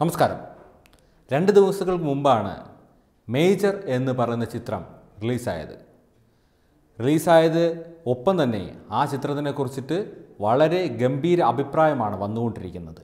നമസ്കാരം രണ്ട് ദിവസങ്ങൾക്ക് മുമ്പാണ് മേജർ എന്ന് പറയുന്ന ചിത്രം റിലീസായത് റിലീസായത് ഒപ്പം തന്നെ ആ ചിത്രത്തിനെ കുറിച്ചിട്ട് വളരെ ഗംഭീര അഭിപ്രായമാണ് വന്നുകൊണ്ടിരിക്കുന്നത്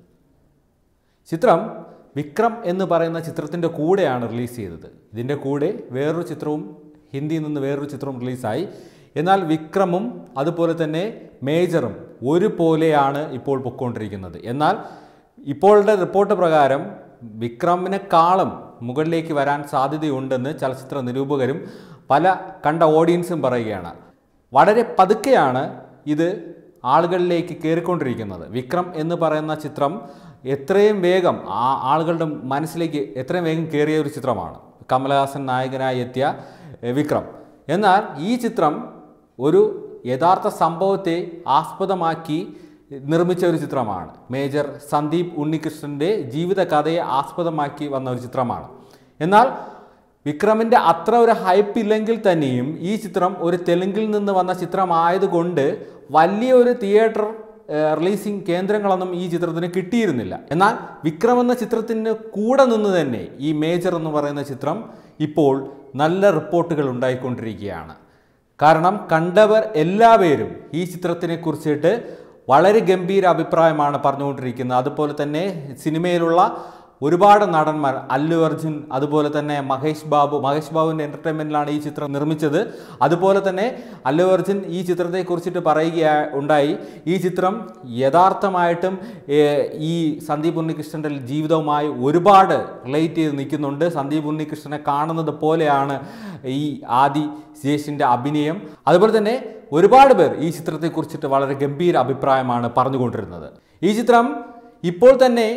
ചിത്രം വിക്രം എന്ന് പറയുന്ന ചിത്രത്തിൻ്റെ കൂടെയാണ് റിലീസ് ചെയ്തത് ഇതിൻ്റെ കൂടെ വേറൊരു ചിത്രവും ഹിന്ദിയിൽ നിന്ന് വേറൊരു ചിത്രവും റിലീസായി എന്നാൽ വിക്രമും അതുപോലെ തന്നെ മേജറും ഒരുപോലെയാണ് ഇപ്പോൾ പൊയ്ക്കൊണ്ടിരിക്കുന്നത് എന്നാൽ ഇപ്പോഴത്തെ റിപ്പോർട്ട് പ്രകാരം വിക്രമിനെക്കാളും മുകളിലേക്ക് വരാൻ സാധ്യതയുണ്ടെന്ന് ചലച്ചിത്ര നിരൂപകരും പല കണ്ട ഓഡിയൻസും പറയുകയാണ് വളരെ പതുക്കെയാണ് ഇത് ആളുകളിലേക്ക് കയറിക്കൊണ്ടിരിക്കുന്നത് വിക്രം എന്ന് പറയുന്ന ചിത്രം എത്രയും വേഗം ആ ആളുകളുടെ മനസ്സിലേക്ക് എത്രയും വേഗം കയറിയ ഒരു ചിത്രമാണ് കമലഹാസൻ നായകനായി എത്തിയ എ, വിക്രം എന്നാൽ ഈ ചിത്രം ഒരു യഥാർത്ഥ സംഭവത്തെ ആസ്പദമാക്കി നിർമ്മിച്ച ഒരു ചിത്രമാണ് മേജർ സന്ദീപ് ഉണ്ണികൃഷ്ണൻ്റെ ജീവിത കഥയെ ആസ്പദമാക്കി വന്ന ഒരു ചിത്രമാണ് എന്നാൽ വിക്രമിൻ്റെ അത്ര ഒരു ഹൈപ്പ് ഇല്ലെങ്കിൽ തന്നെയും ഈ ചിത്രം ഒരു തെലുങ്കിൽ നിന്ന് വന്ന ചിത്രമായതുകൊണ്ട് വലിയൊരു തിയേറ്റർ റിലീസിംഗ് കേന്ദ്രങ്ങളൊന്നും ഈ ചിത്രത്തിന് കിട്ടിയിരുന്നില്ല എന്നാൽ വിക്രം എന്ന ചിത്രത്തിന് കൂടെ നിന്ന് തന്നെ ഈ മേജർ എന്ന് പറയുന്ന ചിത്രം ഇപ്പോൾ നല്ല റിപ്പോർട്ടുകൾ ഉണ്ടായിക്കൊണ്ടിരിക്കുകയാണ് കാരണം കണ്ടവർ എല്ലാവരും ഈ ചിത്രത്തിനെ കുറിച്ചിട്ട് വളരെ ഗംഭീര അഭിപ്രായമാണ് പറഞ്ഞുകൊണ്ടിരിക്കുന്നത് അതുപോലെ തന്നെ സിനിമയിലുള്ള ഒരുപാട് നടന്മാർ അല്ലു അർജുൻ അതുപോലെ തന്നെ മഹേഷ് ബാബു മഹേഷ് ബാബുവിൻ്റെ എൻ്റർടൈൻമെൻറ്റിലാണ് ഈ ചിത്രം നിർമ്മിച്ചത് അതുപോലെ തന്നെ അല്ലു അർജുൻ ഈ ചിത്രത്തെ കുറിച്ചിട്ട് പറയുക ഉണ്ടായി ഈ ചിത്രം യഥാർത്ഥമായിട്ടും ഏർ, ഈ സന്ദീപ് ഉണ്ണികൃഷ്ണൻ്റെ ജീവിതവുമായി ഒരുപാട് റിലേറ്റ് ചെയ്ത് നിൽക്കുന്നുണ്ട് സന്ദീപ് ഉണ്ണികൃഷ്ണനെ കാണുന്നത് പോലെയാണ് ഈ ആദി ശേഷിൻ്റെ അഭിനയം അതുപോലെ തന്നെ ഒരുപാട് പേർ ഈ ചിത്രത്തെക്കുറിച്ചിട്ട് വളരെ ഗംഭീര അഭിപ്രായമാണ് പറഞ്ഞുകൊണ്ടിരുന്നത് ഈ ചിത്രം ഇപ്പോൾ തന്നെ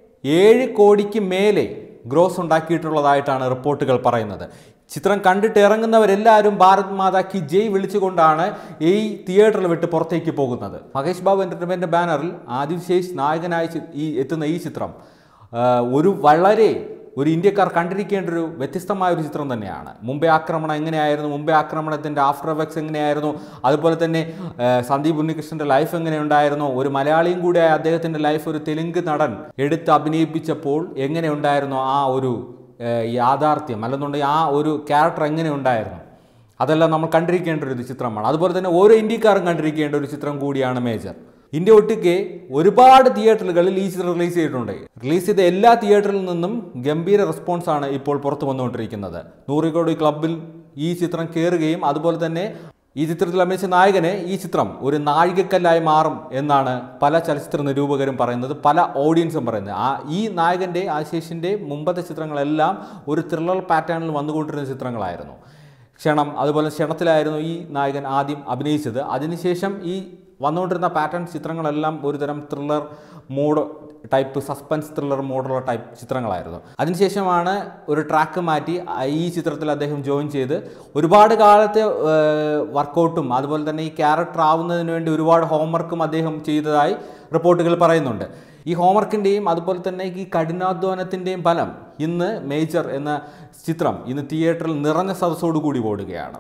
ഏഴ് കോടിക്ക് മേലെ ഗ്രോസ് ഉണ്ടാക്കിയിട്ടുള്ളതായിട്ടാണ് റിപ്പോർട്ടുകൾ പറയുന്നത് ചിത്രം കണ്ടിട്ട് ഇറങ്ങുന്നവരെല്ലാവരും ഭാരത് മാതാ കി ജയ് വിളിച്ചുകൊണ്ടാണ് ഈ തിയേറ്ററിൽ വിട്ട് പുറത്തേക്ക് പോകുന്നത് മഹേഷ് ബാബു എൻ്റർടൈൻമെൻറ്റ് ബാനറിൽ ആദിശേഷ് നായകനായി ചി- ഈ എത്തുന്ന ഈ ചിത്രം ആ, ഒരു വളരെ ഒരു ഇന്ത്യക്കാർ കണ്ടിരിക്കേണ്ട ഒരു വ്യത്യസ്തമായ ഒരു ചിത്രം തന്നെയാണ് മുംബൈ ആക്രമണം എങ്ങനെയായിരുന്നു മുംബൈ ആക്രമണത്തിൻ്റെ ആഫ്റ്റർ എഫക്ട്സ് എങ്ങനെയായിരുന്നു അതുപോലെ തന്നെ ആ, സന്ദീപ് ഉണ്ണികൃഷ്ണൻ്റെ ലൈഫ് എങ്ങനെയുണ്ടായിരുന്നു ഒരു മലയാളിയും കൂടെ അദ്ദേഹത്തിൻ്റെ ലൈഫ് ഒരു തെലുങ്ക് നടൻ എടുത്ത് അഭിനയിപ്പിച്ചപ്പോൾ എങ്ങനെ ഉണ്ടായിരുന്നു ആ ഒരു ആ, യാഥാർത്ഥ്യം അല്ലെന്നുണ്ടെങ്കിൽ ആ ഒരു ക്യാരക്ടർ എങ്ങനെ ഉണ്ടായിരുന്നു അതെല്ലാം നമ്മൾ കണ്ടിരിക്കേണ്ട ഒരു ചിത്രമാണ് അതുപോലെ തന്നെ ഓരോ ഇന്ത്യക്കാരും കണ്ടിരിക്കേണ്ട ഒരു ചിത്രം കൂടിയാണ് മേജർ ഇന്ത്യ ഒട്ടുക്കെ ഒരുപാട് തിയേറ്ററുകളിൽ ഈ ചിത്രം റിലീസ് ചെയ്തിട്ടുണ്ട് റിലീസ് ചെയ്ത എല്ലാ തിയേറ്ററിൽ നിന്നും ഗംഭീര റെസ്പോൺസാണ് ഇപ്പോൾ പുറത്തു വന്നുകൊണ്ടിരിക്കുന്നത് നൂറിക്കോടി ക്ലബിൽ ഈ ചിത്രം കയറുകയും അതുപോലെ തന്നെ ഈ ചിത്രത്തിൽ അഭിനയിച്ച നായകന് ഈ ചിത്രം ഒരു നാഴികക്കല്ലായി മാറും എന്നാണ് പല ചലച്ചിത്ര നിരൂപകരും പറയുന്നത് പല ഓഡിയൻസും പറയുന്നത് ആ ഈ നായകൻ്റെ ആശേഷിൻ്റെ മുമ്പത്തെ ചിത്രങ്ങളെല്ലാം ഒരു ത്രില്ലർ പാറ്റേണിൽ വന്നുകൊണ്ടിരുന്ന ചിത്രങ്ങളായിരുന്നു ക്ഷണം അതുപോലെ ക്ഷണത്തിലായിരുന്നു ഈ നായകൻ ആദ്യം അഭിനയിച്ചത് അതിനുശേഷം ഈ വന്നുകൊണ്ടിരുന്ന പാറ്റേൺ ചിത്രങ്ങളെല്ലാം ഒരുതരം thriller mood type suspense thriller മോഡുള്ള ടൈപ്പ് ചിത്രങ്ങളായിരുന്നു അതിനുശേഷമാണ് ഒരു ട്രാക്ക് മാറ്റി ആ- ഈ ചിത്രത്തിൽ അദ്ദേഹം ജോയിൻ ചെയ്ത് ഒരുപാട് കാലത്തെ വർക്കൗട്ടും അതുപോലെ തന്നെ ഈ ക്യാരക്ടർ ആവുന്നതിന് വേണ്ടി ഒരുപാട് ഹോംവർക്കും അദ്ദേഹം ചെയ്തതായി റിപ്പോർട്ടുകൾ പറയുന്നുണ്ട് ഈ ഹോംവർക്കിൻ്റെയും അതുപോലെ തന്നെ ഈ കഠിനാധ്വാനത്തിൻ്റെയും ഫലം ഇന്ന് മേജർ എന്ന ചിത്രം ഇന്ന് തിയേറ്ററിൽ നിറഞ്ഞ സദസ്സോടു കൂടി ഓടുകയാണ്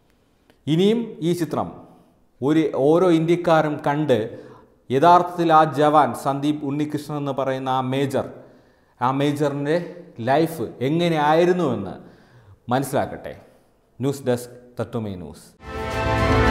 ഇനിയും ഈ ചിത്രം ഒരു ഓരോ ഇന്ത്യക്കാരും കണ്ട് യഥാർത്ഥത്തിൽ ആ ജവാൻ സന്ദീപ് ഉണ്ണികൃഷ്ണൻ എന്ന് പറയുന്ന ആ മേജർ ആ മേജറിൻ്റെ ലൈഫ് എങ്ങനെയായിരുന്നുവെന്ന് മനസ്സിലാക്കട്ടെ ന്യൂസ് ഡെസ്ക് തട്ടുമേ ന്യൂസ്